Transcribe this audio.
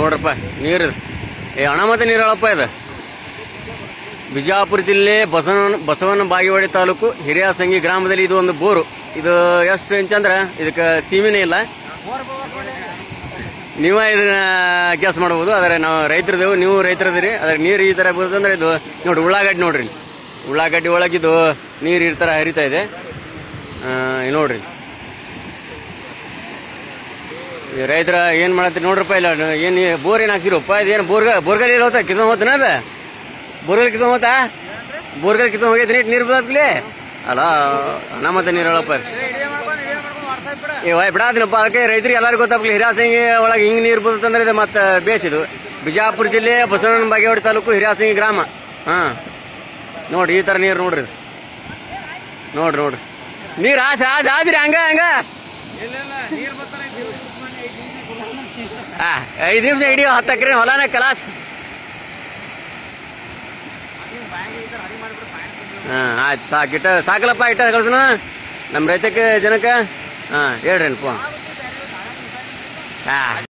ನೋಡ್ರಪ್ಪ ನೀರು ಏ ಹಣ ಮತ್ತೆ ನೀರು ಹೇಳಪ್ಪ ಇದು ಬಿಜಾಪುರ ಜಿಲ್ಲೆ ಬಸವನ ಬಸವನ ಬಾಗೇವಾಡಿ ತಾಲೂಕು ಹಿರಿಯಾಸಂಗಿ ಗ್ರಾಮದಲ್ಲಿ ಇದು ಒಂದು ಬೋರು ಇದು ಎಷ್ಟು ಇಂಚ್ ಅಂದ್ರೆ ಇದಕ್ಕೆ ಸೀಮೆನೇ ಇಲ್ಲ ನೀವೇ ಇದನ್ನ ಕೆಲಸ ಮಾಡ್ಬೋದು ಆದರೆ ನಾವು ರೈತರದೇವು ನೀವು ರೈತರದಿರಿ ಅದ್ರ ನೀರು ಈ ಥರ ಬರ್ತಂದ್ರೆ ಇದು ನೋಡಿ ಉಳ್ಳಾಗಡ್ಡಿ ನೋಡ್ರಿ ಉಳ್ಳಾಗಡ್ಡಿ ಒಳಗಿದು ನೀರು ಈ ಥರ ಹರಿತಾ ಇದೆ ಆ, ಇಲ್ಲಿ ನೋಡ್ರಿ ಈ ರೈತರ ಏನು ಮಾಡತ್ತೀರಿ ನೋಡ್ರಪ್ಪ ಇಲ್ಲ ಏನು ಬೋರ್ ಏನು ಹಾಕ್ಸಿರಪ್ಪ ಇದೇನು ಬೋರ್ಗ ಬೋರ್ಗಲ್ ಇಲ್ಲ ಹೋತ ಕಿತ್ತೊಂಡ್ ಹೋತನ ಅದ ಬೋರ್ಗಲ್ ಕಿತ್ತೊಂಡ್ ಹೋತಾ ಬೋರ್ಗಲ್ ಕಿತ್ತೊಂಡ್ ಹೋಗೈತಿ ನೀಟ್ ನೀರು ಬದತ್ಲಿ ಅಲ್ಲ ಹಣ ಮತ್ತೆ ನೀರು ಹೇಳಪ್ಪ ಏ ವಾಯ್ ಬಿಡಾದಿನಪ್ಪ ಅದಕ್ಕೆ ರೈತರಿಗೆ ಎಲ್ಲರಿಗೂ ಗೊತ್ತಾಗ್ಲಿ ಹಿರಾಸಂಗಿ ಒಳಗೆ ಹಿಂಗ್ ನೀರು ಬರ್ತಂದ್ರೆ ಇದು ಮತ್ತೆ ಬೇಸಿದು ಬಿಜಾಪುರ ಜಿಲ್ಲೆ ಬಸವನ ಬಾಗೇವಾಡಿ ತಾಲೂಕು ಹಿರಾಸಂಗಿ ಗ್ರಾಮ ಹಾ ನೋಡ್ರಿ ಈ ತರ ನೀರು ನೋಡ್ರಿ ಇದು. ನೋಡ್ರಿ ನೋಡ್ರಿ ನೀರ್ ಆಸ ಆಸ ಆದ್ರಿ ಹಂಗ ಹಂಗ ಆ, ಐದ್ ನಿಮಿಷ ಹಿಡಿಯೋ ಹತ್ತು ಎಕರೆ ಹೊಲನ ಕಲಾಸ್ ಹಾ ಆಯ್ತು ಸಾಕು ಇಟ್ಟ ಸಾಕಲಪ್ಪ ಇಟ್ಟ ಕಳ್ಸನ ನಮ್ಮ ರೈತಕ್ಕೆ ಜನಕ್ಕೆ ಹಾ ಹೇಳ್ರಿ ಫೋನ್ ಹಾ